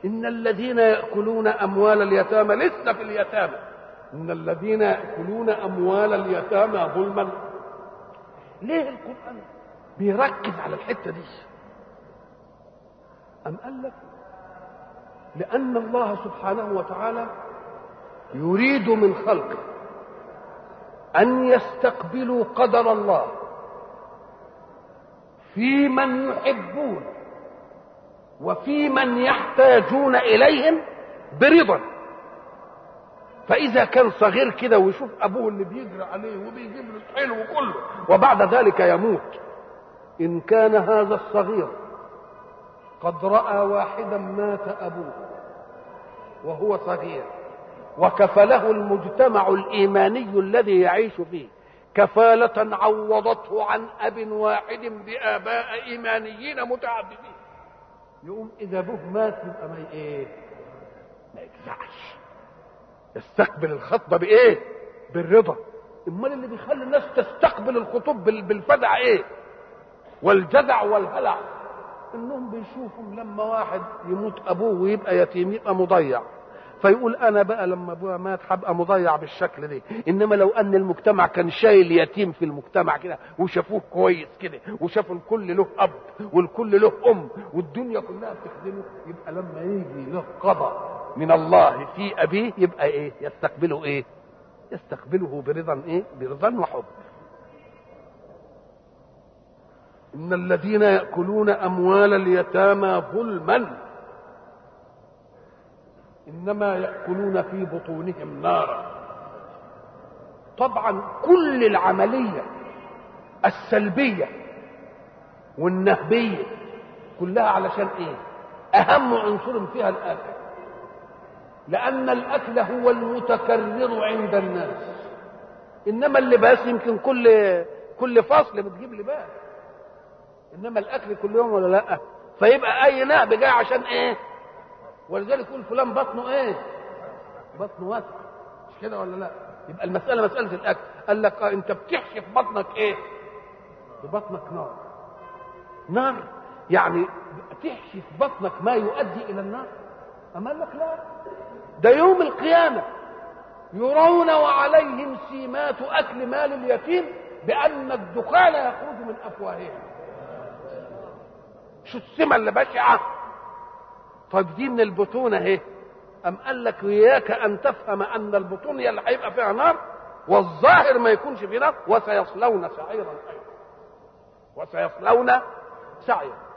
إن الذين يأكلون أموال اليتامى لسه في اليتامى إن الذين يأكلون أموال اليتامى ظلما ليه القرآن بيركز على الحتة دي أم قال لك لأن الله سبحانه وتعالى يريد من خلقه أن يستقبلوا قدر الله في من يحبون وفي من يحتاجون إليهم برضا فإذا كان صغير كده ويشوف أبوه اللي بيجري عليه وبيجيب له الحلو كله وبعد ذلك يموت إن كان هذا الصغير قد رأى واحدا مات أبوه وهو صغير وكفله المجتمع الإيماني الذي يعيش فيه كفالة عوضته عن أب واحد بآباء إيمانيين متعددين يقوم إذا أبوه مات يبقى ما إيه؟ ما يجزعش يستقبل الخطبة بإيه؟ بالرضا امال اللي بيخلي الناس تستقبل الخطوب بالفزع ايه والجزع والهلع انهم بيشوفوا لما واحد يموت ابوه ويبقى يتيم يبقى مضيع فيقول انا بقى لما ابويا مات هبقى مضيع بالشكل ده انما لو ان المجتمع كان شايل يتيم في المجتمع كده وشافوه كويس كده وشافوا الكل له اب والكل له ام والدنيا كلها بتخدمه يبقى لما يجي له قضاء من الله في ابيه يبقى ايه يستقبله ايه يستقبله برضا ايه برضا وحب ان الذين ياكلون اموال اليتامى ظلما انما ياكلون في بطونهم نارا طبعا كل العمليه السلبيه والنهبيه كلها علشان ايه اهم عنصر فيها الاكل لان الاكل هو المتكرر عند الناس انما اللباس يمكن كل كل فصل بتجيب لباس انما الاكل كل يوم ولا لا فيبقى اي نهب جاي عشان ايه ولذلك يقول فلان بطنه ايه بطنه واسع مش كده ولا لا يبقى المساله مساله الاكل قال لك اه انت بتحشي في بطنك ايه في بطنك نار نار يعني تحشي في بطنك ما يؤدي الى النار اما قال لك لا ده يوم القيامه يرون وعليهم سيمات اكل مال اليتيم بان الدخان يخرج من افواههم شو السمه اللي بشعه طيب دي من البطون اهي ام قال لك اياك ان تفهم ان البطون هي اللي هيبقى فيها نار والظاهر ما يكونش فيه نار وسيصلون سعيرا ايضا وسيصلون سعيرا